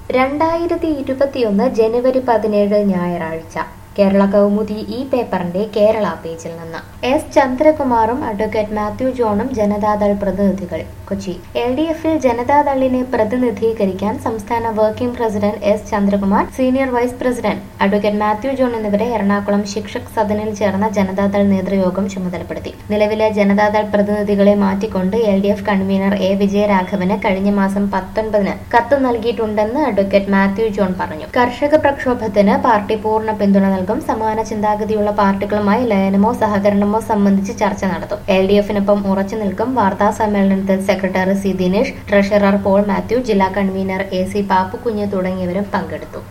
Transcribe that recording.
രണ്ടായിരത്തി ഇരുപത്തിയൊന്ന് ജനുവരി പതിനേഴ് ഞായറാഴ്ച കേരള കൗമുദി ഈ പേപ്പറിന്റെ കേരള പേജിൽ നിന്ന് എസ് ചന്ദ്രകുമാറും അഡ്വക്കേറ്റ് മാത്യു ജോണും ജനതാദൾ പ്രതിനിധികൾ കൊച്ചി എൽ ഡി എഫിൽ ജനതാദളിനെ പ്രതിനിധീകരിക്കാൻ സംസ്ഥാന working president S Chandrakumar senior vice president advocate Mathew John എന്നിവരെ എറണാകുളം ശിക്ഷക് സദനിൽ ചേർന്ന ജനതാദൾ നേതൃയോഗം ചുമതലപ്പെടുത്തി നിലവിലെ ജനതാദൾ പ്രതിനിധികളെ മാറ്റിക്കൊണ്ട് L D F convener A വിജയരാഘവന് കഴിഞ്ഞ മാസം പത്തൊൻപതിന് കത്ത് നൽകിയിട്ടുണ്ടെന്ന് അഡ്വക്കേറ്റ് മാത്യു ജോൺ പറഞ്ഞു കർഷക പ്രക്ഷോഭത്തിന് പാർട്ടി പൂർണ്ണ പിന്തുണ നൽകും സമാന ചിന്താഗതിയുള്ള പാർട്ടികളുമായി ലയനമോ സഹകരണമോ സംബന്ധിച്ച് ചർച്ച നടത്തും എൽ ഡി എഫിനൊപ്പം ഉറച്ചു നിൽക്കും വാർത്താ സമ്മേളനത്തിൽ secretary C Dinesh treasurer Paul Mathew ജില്ലാ കൺവീനർ എ സി പാപ്പുകുഞ്ഞ് തുടങ്ങിയവരും പങ്കെടുത്തു